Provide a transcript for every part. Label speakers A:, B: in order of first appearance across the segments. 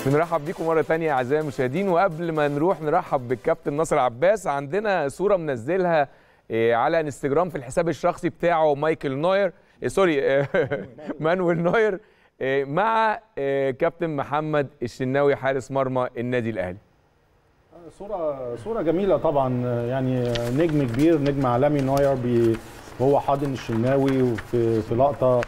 A: بنرحب بيكم مره تانية اعزائي المشاهدين وقبل ما نروح نرحب بالكابتن ناصر عباس عندنا صوره منزلها إيه، على انستجرام في الحساب الشخصي بتاعه مايكل نوير إيه، سوري إيه، مانويل نوير إيه، مع إيه، كابتن محمد الشناوي حارس مرمى النادي الاهلي
B: صورة صورة جميلة طبعا يعني نجم كبير نجم عالمي نوير بي وهو حاضن الشناوي وفي في لقطة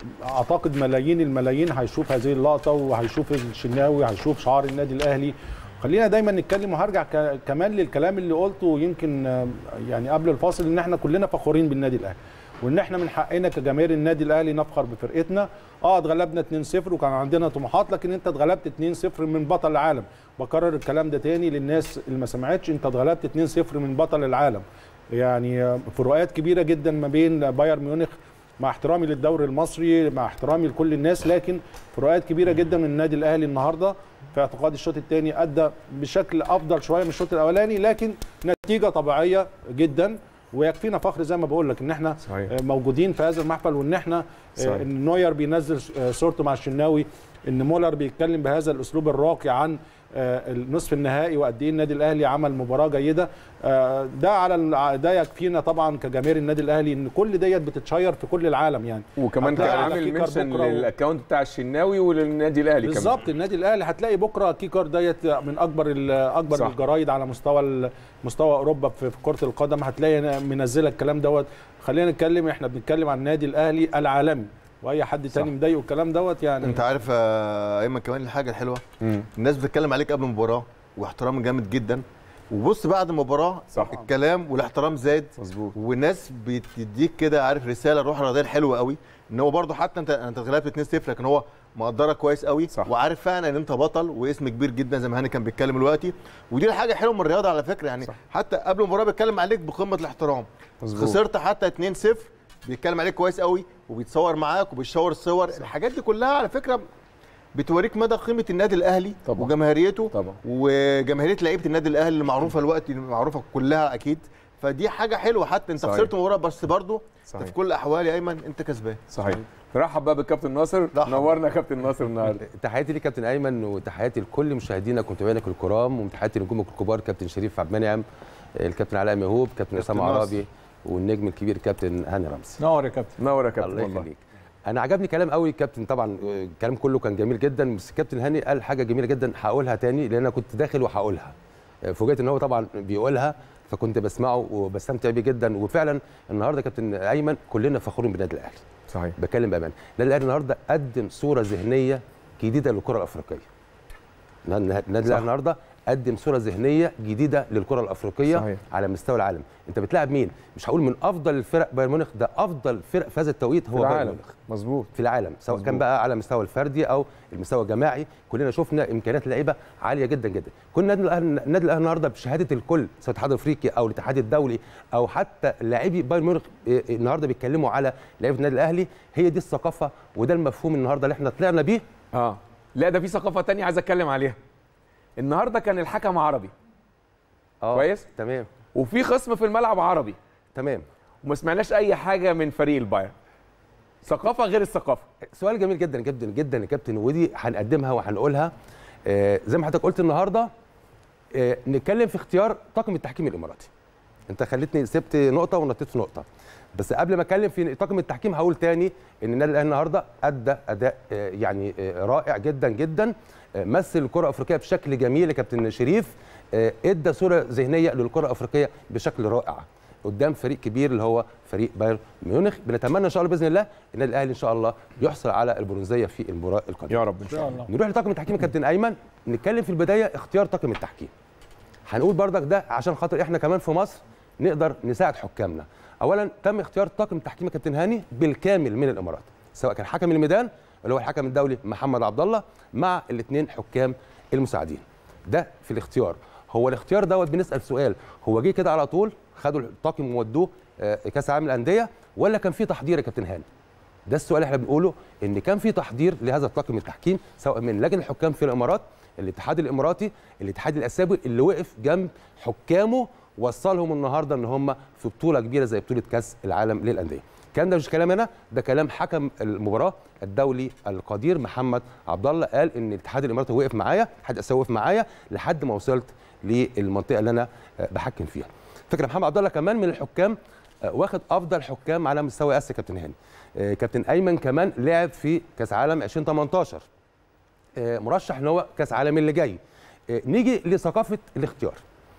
B: اعتقد ملايين الملايين هيشوف هذه اللقطة وهيشوف الشناوي هيشوف شعار النادي الاهلي خلينا دايما نتكلم وهرجع ك- كمان للكلام اللي قلته يمكن آه، يعني قبل الفاصل ان احنا كلنا فخورين بالنادي الاهلي وان احنا من حقنا كجماهير النادي الاهلي نفخر بفرقتنا اه اتغلبنا 2-0 وكان عندنا طموحات لكن انت اتغلبت 2-0 من بطل العالم بكرر الكلام ده تاني للناس اللي ما سمعتش انت اتغلبت 2-0 من بطل العالم يعني آه، فروقات كبيره جدا ما بين بايرن ميونخ مع احترامي للدوري المصري مع احترامي لكل الناس لكن فروقات كبيره جدا من النادي الاهلي النهارده في اعتقادي الشوط الثاني ادى بشكل افضل شويه من الشوط الاولاني لكن نتيجه طبيعيه جدا ويكفينا فخر زي ما بقول لك ان احنا
A: صحيح.
B: آه، موجودين في هذا المحفل وان احنا
A: صحيح.
B: آه، ان نوير بينزل آه، صورته مع الشناوي ان مولر بيتكلم بهذا الاسلوب الراقي عن آه، النصف النهائي وقد ايه النادي الاهلي عمل مباراه جيده آه، ده على ال- ده يكفينا طبعا كجماهير النادي الاهلي ان كل ديت بتتشير في كل العالم يعني
A: وكمان
B: هتلاقي
A: كان
B: على
A: عامل
B: كيكر
A: منشن
B: بكرة و-
A: للاكونت بتاع الشناوي وللنادي الاهلي كمان
B: بالظبط النادي الاهلي هتلاقي بكره كيكر ديت من اكبر ال- اكبر
A: صح.
B: الجرايد على مستوى ال- مستوى اوروبا في في كره القدم هتلاقي منزله الكلام دوت خلينا نتكلم احنا بنتكلم عن النادي الاهلي العالمي واي حد تاني مضايقه الكلام دوت يعني
C: انت عارف يا ايمن كمان الحاجه الحلوه
A: مم.
C: الناس بتتكلم عليك قبل المباراه واحترام جامد جدا وبص بعد المباراه
A: صح.
C: الكلام والاحترام زاد
A: مظبوط
C: والناس بتديك كده عارف رساله روح رياضيه حلوه قوي ان هو برده حتى انت انت اتغلبت 2-0 لكن هو مقدرك كويس قوي
A: صح.
C: وعارف فعلا ان انت بطل واسم كبير جدا زي ما هاني كان بيتكلم دلوقتي ودي الحاجه حلوه من الرياضه على فكره يعني
A: صح.
C: حتى قبل المباراه بيتكلم عليك بقمه الاحترام
A: مظبوط.
C: خسرت حتى 2-0 بيتكلم عليك كويس قوي وبيتصور معاك وبيشاور الصور الحاجات دي كلها على فكره بتوريك مدى قيمه النادي الاهلي
A: طبعا.
C: وجماهيريته
A: طبعا.
C: وجماهيريه لعيبه النادي الاهلي اللي معروفه الوقت معروفه كلها اكيد فدي حاجه حلوه حتى انت
A: صحيح.
C: خسرت مباراه بس برضه
A: صحيح.
C: انت في كل الاحوال يا ايمن انت كسبان
A: صحيح نرحب بقى بالكابتن ناصر
C: رحب.
A: نورنا يا كابتن ناصر النهارده
D: تحياتي ليك كابتن ايمن وتحياتي لكل مشاهدينا متابعينك الكرام وتحياتي لنجومك الكبار كابتن شريف عبد المنعم الكابتن علاء مهوب كابتن اسامه
C: ناصر.
D: عرابي والنجم الكبير كابتن هاني رمزي
B: نور يا كابتن
A: نور يا كابتن
D: الله
A: والله
D: يخليك انا عجبني كلام قوي كابتن طبعا آه، الكلام كله كان جميل جدا بس كابتن هاني قال حاجه جميله جدا هقولها تاني لان انا كنت داخل وهقولها آه، فوجئت ان هو طبعا بيقولها فكنت بسمعه وبستمتع بيه جدا وفعلا النهارده كابتن ايمن كلنا فخورين بالنادي الاهلي
A: صحيح
D: بتكلم بامان النادي الاهلي النهارده قدم صوره ذهنيه جديده للكره الافريقيه النادي الاهلي النهارده قدم صوره ذهنيه جديده للكره الافريقيه
A: صحيح.
D: على مستوى العالم انت بتلاعب مين مش هقول من افضل الفرق بايرن ميونخ ده افضل فرق في هذا التوقيت هو
A: في
D: بايرن
A: العالم
D: ميونخ
A: مظبوط
D: في العالم سواء
A: مظبوط.
D: كان بقى على المستوى الفردي او المستوى الجماعي كلنا شفنا امكانيات اللعيبه عاليه جدا جدا كل النادي الاهلي النادي الاهلي النهارده بشهاده الكل سواء الاتحاد الافريقي او الاتحاد الدولي او حتى لاعبي بايرن ميونخ إيه، إيه، النهارده بيتكلموا على لعيبه النادي الاهلي هي دي الثقافه وده المفهوم النهارده اللي احنا طلعنا بيه
A: اه لا ده في ثقافه تانية عايز اتكلم عليها النهارده كان الحكم عربي
D: اه
A: كويس.
D: تمام
A: وفي خصم في الملعب عربي
D: تمام
A: وما سمعناش اي حاجه من فريق البايرن ثقافه غير الثقافه
D: سؤال جميل جدا جدا جدا يا كابتن ودي هنقدمها وهنقولها آه زي ما حضرتك قلت النهارده آه نتكلم في اختيار طاقم التحكيم الاماراتي انت خليتني سبت نقطه ونطيت في نقطه بس قبل ما اتكلم في طاقم التحكيم هقول تاني ان النادي الاهلي النهارده ادى اداء آه يعني آه رائع جدا جدا آه مثل الكره الافريقيه بشكل جميل يا كابتن شريف آه ادى صوره ذهنيه للكره الافريقيه بشكل رائع قدام فريق كبير اللي هو فريق بايرن ميونخ بنتمنى ان شاء الله باذن الله النادي الاهلي ان شاء الله يحصل على البرونزيه في المباراه القادمه
A: يا رب ان شاء الله
D: نروح لطاقم التحكيم يا كابتن ايمن نتكلم في البدايه اختيار طاقم التحكيم هنقول بردك ده عشان خاطر احنا كمان في مصر نقدر نساعد حكامنا اولا تم اختيار طاقم التحكيم يا كابتن هاني بالكامل من الامارات سواء كان حكم الميدان اللي هو الحكم الدولي محمد عبد الله مع الاثنين حكام المساعدين ده في الاختيار هو الاختيار دوت بنسال سؤال هو جه كده على طول خدوا الطاقم وودوه آه، كاس العالم للانديه ولا كان في تحضير يا كابتن هاني ده السؤال اللي احنا بنقوله ان كان في تحضير لهذا الطاقم التحكيم سواء من لجنه الحكام في الامارات الاتحاد الاماراتي الاتحاد الاسيوي اللي وقف جنب حكامه وصلهم النهارده ان هم في بطوله كبيره زي بطوله كاس العالم للانديه الكلام ده مش كلام انا ده كلام حكم المباراه الدولي القدير محمد عبد الله قال ان الاتحاد الاماراتي وقف معايا الاتحاد الاسيوي وقف معايا لحد ما وصلت للمنطقه اللي انا آه، بحكم فيها فكره محمد عبد الله كمان من الحكام آه، واخد افضل حكام على مستوى اسيا كابتن هاني آه، كابتن ايمن كمان لعب في كاس عالم 2018 آه، مرشح ان هو كاس عالم اللي جاي آه، نيجي لثقافه الاختيار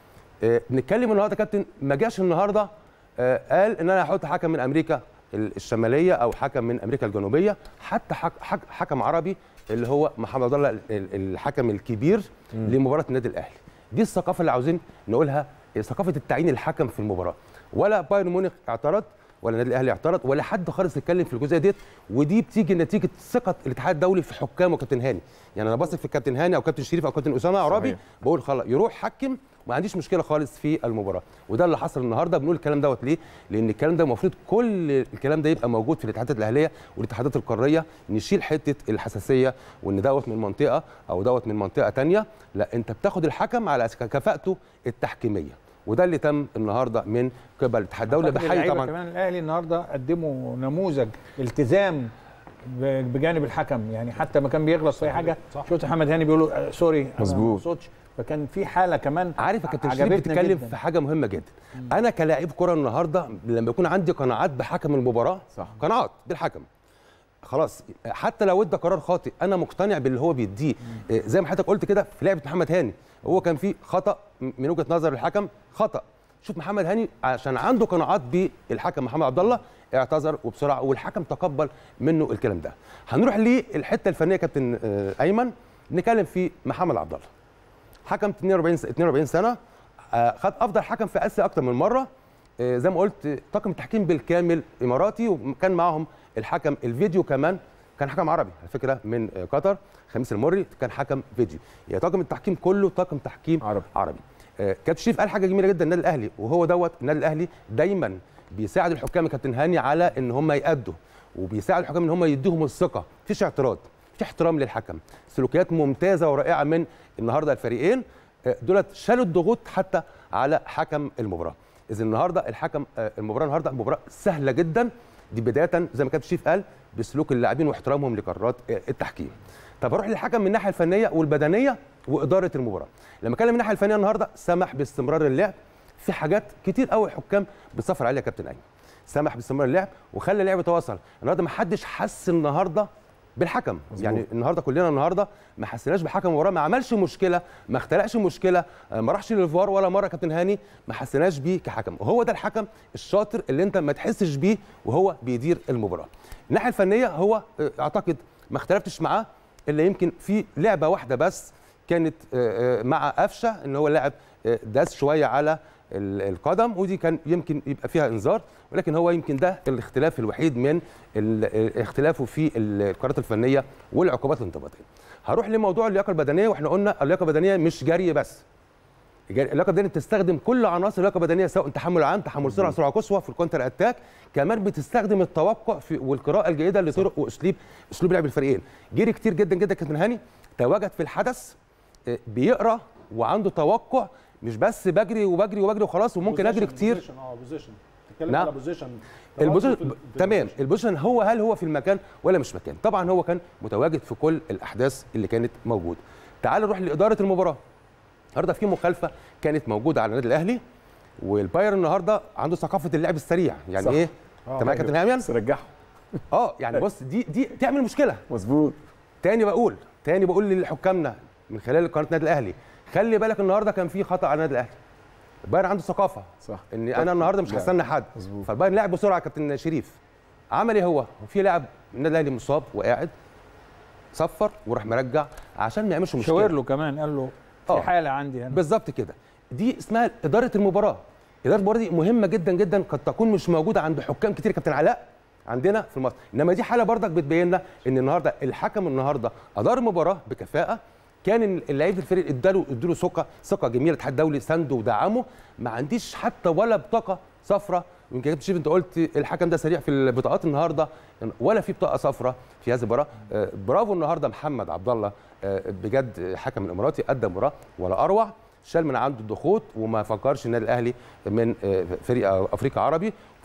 D: آه، بنتكلم النهارده كابتن ما جاش النهارده آه، قال ان انا هحط حكم من امريكا الشماليه او حكم من امريكا الجنوبيه حتى حك حك حكم عربي اللي هو محمد عبد الله ال- ال- الحكم الكبير لمباراه النادي الاهلي دي الثقافه اللي عاوزين نقولها آه، ثقافه التعيين الحكم في المباراه ولا بايرن ميونخ اعترض ولا النادي الاهلي اعترض ولا حد خالص اتكلم في الجزئيه ديت ودي بتيجي نتيجه ثقه الاتحاد الدولي في حكامه كابتن هاني يعني انا بثق في الكابتن هاني او كابتن شريف او كابتن اسامه عرابي
A: صحيح.
D: بقول خلاص يروح حكم ما عنديش مشكله خالص في المباراه وده اللي حصل النهارده بنقول الكلام دوت ليه لان الكلام ده المفروض كل الكلام ده يبقى موجود في الاتحادات الاهليه والاتحادات القاريه نشيل حته الحساسيه وان دوت من منطقه او دوت من منطقه تانية لا انت بتاخد الحكم على أساس كفاءته التحكيميه وده اللي تم النهارده من قبل الاتحاد الدولي
E: أعتقد
D: بحيي
E: اللعيبة
D: طبعا
E: كمان الاهلي النهارده قدموا نموذج التزام ب- بجانب الحكم يعني حتى ما كان بيغلط في اي حاجه شفت محمد هاني بيقول له آه، سوري أنا ما
A: مظبوط.
E: اقصدش فكان في حاله كمان
D: عارف يا كابتن شريف
E: عجبتنا
D: بتتكلم
E: جداً.
D: في حاجه مهمه جدا انا كلاعب كره النهارده لما يكون عندي قناعات بحكم المباراه
A: صح.
D: قناعات بالحكم خلاص حتى لو ادى قرار خاطئ انا مقتنع باللي هو بيديه إيه، زي ما حضرتك قلت كده في لعبه محمد هاني هو كان في خطا من وجهه نظر الحكم خطا شوف محمد هاني عشان عنده قناعات بالحكم محمد عبد الله اعتذر وبسرعه والحكم تقبل منه الكلام ده هنروح للحته الفنيه يا كابتن آه، ايمن نتكلم في محمد عبد الله حكم 42 س- 42 سنه آه، خد افضل حكم في اسيا اكتر من مره آه، زي ما قلت آه، طاقم التحكيم بالكامل اماراتي وكان معاهم الحكم الفيديو كمان كان حكم عربي على فكره من آه، قطر خميس المري كان حكم فيديو يعني طاقم التحكيم كله طاقم تحكيم
A: عربي.
D: عربي آه، كابتن شريف قال حاجه جميله جدا النادي الاهلي وهو دوت النادي الاهلي دايما بيساعد الحكام يا كابتن هاني على ان هم يأدوا وبيساعد الحكام ان هم يديهم الثقه مفيش اعتراض في احترام للحكم سلوكيات ممتازه ورائعه من النهارده الفريقين آه، دولت شالوا الضغوط حتى على حكم المباراه اذا النهارده الحكم آه، المباراه النهارده مباراه سهله جدا دي بدايه زي ما كابتن شريف قال بسلوك اللاعبين واحترامهم لقرارات آه، التحكيم طب اروح للحكم من الناحيه الفنيه والبدنيه واداره المباراه لما اتكلم من الناحيه الفنيه النهارده سمح باستمرار اللعب في حاجات كتير قوي الحكام بتصفر عليها يا كابتن ايمن سمح باستمرار اللعب وخلى اللعب يتواصل النهارده ما حدش حس النهارده بالحكم مزبوط. يعني النهارده كلنا النهارده ما حسيناش بحكم المباراه ما عملش مشكله ما اختلقش مشكله آه، ما راحش للفار ولا مره كابتن هاني ما حسيناش بيه كحكم وهو ده الحكم الشاطر اللي انت ما تحسش بيه وهو بيدير المباراه الناحيه الفنيه هو آه، اعتقد ما اختلفتش معاه الا يمكن في لعبه واحده بس كانت آه، آه، مع قفشه ان هو لاعب آه، داس شويه على ال- القدم ودي كان يمكن يبقى فيها انذار ولكن هو يمكن ده الاختلاف الوحيد من ال- اختلافه في القرارات الفنيه والعقوبات الانضباطيه. هروح لموضوع اللياقه البدنيه واحنا قلنا اللياقه البدنيه مش جري بس. الجري- اللياقه البدنيه بتستخدم كل عناصر اللياقه البدنيه سواء تحمل عام تحمل سرعه سرعه قصوى في الكونتر اتاك كمان بتستخدم التوقع في والقراءه الجيده لطرق واسلوب اسلوب لعب الفريقين جري كتير جدا جدا كابتن هاني تواجد في الحدث آه، بيقرا وعنده توقع مش بس بجري وبجري وبجري وخلاص وممكن اجري كتير
B: بوزيشن اه بوزيشن تتكلم
D: نعم.
B: على بوزيشن
D: البوزيشن تمام البوزيشن هو هل هو في المكان ولا مش مكان طبعا هو كان متواجد في كل الاحداث اللي كانت موجوده تعال نروح لاداره المباراه النهارده في مخالفه كانت موجوده على النادي الاهلي والبايرن النهارده عنده ثقافه اللعب السريع يعني
A: صح.
D: ايه
B: آه،
D: تمام يا كابتن هامين
A: بس رجعه
D: اه يعني بص دي دي تعمل مشكله
A: مظبوط
D: تاني بقول تاني بقول لحكامنا من خلال قناه النادي الاهلي خلي بالك النهارده كان في خطا على النادي الاهلي البايرن عنده ثقافه
A: صح
D: ان انا النهارده مش
A: لا.
D: هستنى حد
A: مظبوط.
D: فالبايرن لعب بسرعه يا كابتن شريف عمل ايه هو وفي لاعب من النادي الاهلي مصاب وقاعد صفر وراح مرجع عشان ما يعملش مشكله
E: شاور له كمان قال له
D: آه.
E: في حاله عندي هنا
D: بالظبط كده دي اسمها اداره المباراه اداره المباراه دي مهمه جدا جدا قد تكون مش موجوده عند حكام كتير كابتن علاء عندنا في مصر انما دي حاله برضك بتبين لنا ان النهارده الحكم النهارده ادار المباراه بكفاءه كان اللعيبه الفريق اداله اداله ثقه ثقه جميله الاتحاد الدولي سنده ودعمه ما عنديش حتى ولا بطاقه صفراء يمكن كابتن شريف انت قلت الحكم ده سريع في البطاقات النهارده ولا في بطاقه صفراء في هذه المباراه آه، برافو النهارده محمد عبد الله آه، بجد حكم الاماراتي ادى مباراه ولا اروع شال من عنده الضغوط وما فكرش النادي الاهلي من آه، فريق افريقيا عربي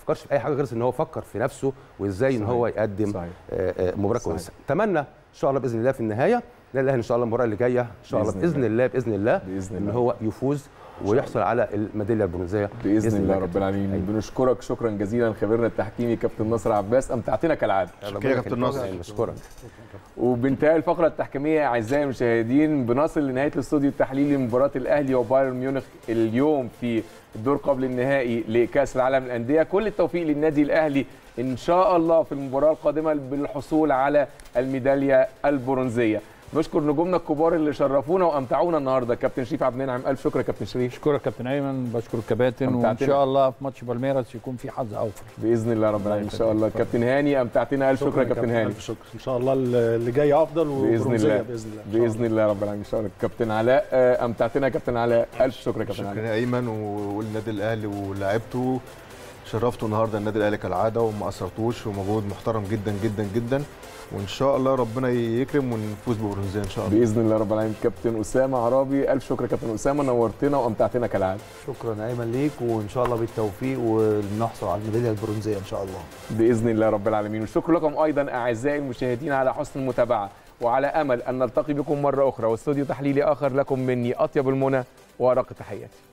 D: فكرش في اي حاجه غير ان هو فكر في نفسه وازاي ان
A: صحيح.
D: هو يقدم
A: صحيح.
D: آه، آه، مباراه
A: صحيح.
D: كويسه اتمنى ان شاء الله باذن الله في النهايه النادي الاهلي ان شاء الله المباراه اللي جايه ان شاء الله
A: بإذن
D: باذن الله باذن الله
A: بإذن
D: ان
A: الله.
D: هو يفوز ويحصل على الميداليه البرونزيه
A: باذن الله رب
D: كابتن.
A: العالمين
D: أيوة.
A: بنشكرك شكرا جزيلا خبيرنا التحكيمي كابتن ناصر عباس امتعتنا كالعاده
C: شكرا يا كابتن ناصر.
D: بشكرك
A: وبانتهاء الفقره التحكيميه اعزائي المشاهدين بنصل لنهايه الاستوديو التحليلي لمباراه الاهلي وبايرن ميونخ اليوم في الدور قبل النهائي لكاس العالم للانديه كل التوفيق للنادي الاهلي ان شاء الله في المباراه القادمه بالحصول على الميداليه البرونزيه نشكر نجومنا الكبار اللي شرفونا وامتعونا النهارده كابتن شريف عبد المنعم الف شكر يا كابتن شريف
E: اشكرك كابتن ايمن بشكر الكباتن وان
A: أمتعتنا.
E: شاء الله في ماتش بالميراس يكون في حظ اوفر
A: باذن الله رب العالمين ان شاء الله كابتن هاني امتعتنا الف شكر يا كابتن هاني
B: الف شكر ان شاء الله اللي جاي افضل
A: باذن
B: وبرونزية
A: الله
B: باذن الله إن شاء الله.
A: باذن الله رب العالمين ان شاء الله كابتن علاء آه، امتعتنا يا كابتن علاء الف شكر يا كابتن
C: شكرا
A: علاء
C: يا ايمن و- والنادي الاهلي ولاعيبته شرفتوا النهارده النادي الاهلي كالعاده وما قصرتوش ومجهود محترم جدا جدا جدا وان شاء الله ربنا يكرم ونفوز ببرونزيه ان شاء الله
A: باذن الله رب العالمين كابتن اسامه عرابي الف شكر يا كابتن اسامه نورتنا وامتعتنا كالعاده
F: شكرا يا ايمن ليك وان شاء الله بالتوفيق ونحصل على الميداليه البرونزيه ان شاء الله
A: باذن الله رب العالمين والشكر لكم ايضا اعزائي المشاهدين على حسن المتابعه وعلى امل ان نلتقي بكم مره اخرى واستوديو تحليلي اخر لكم مني اطيب المنى وارق تحياتي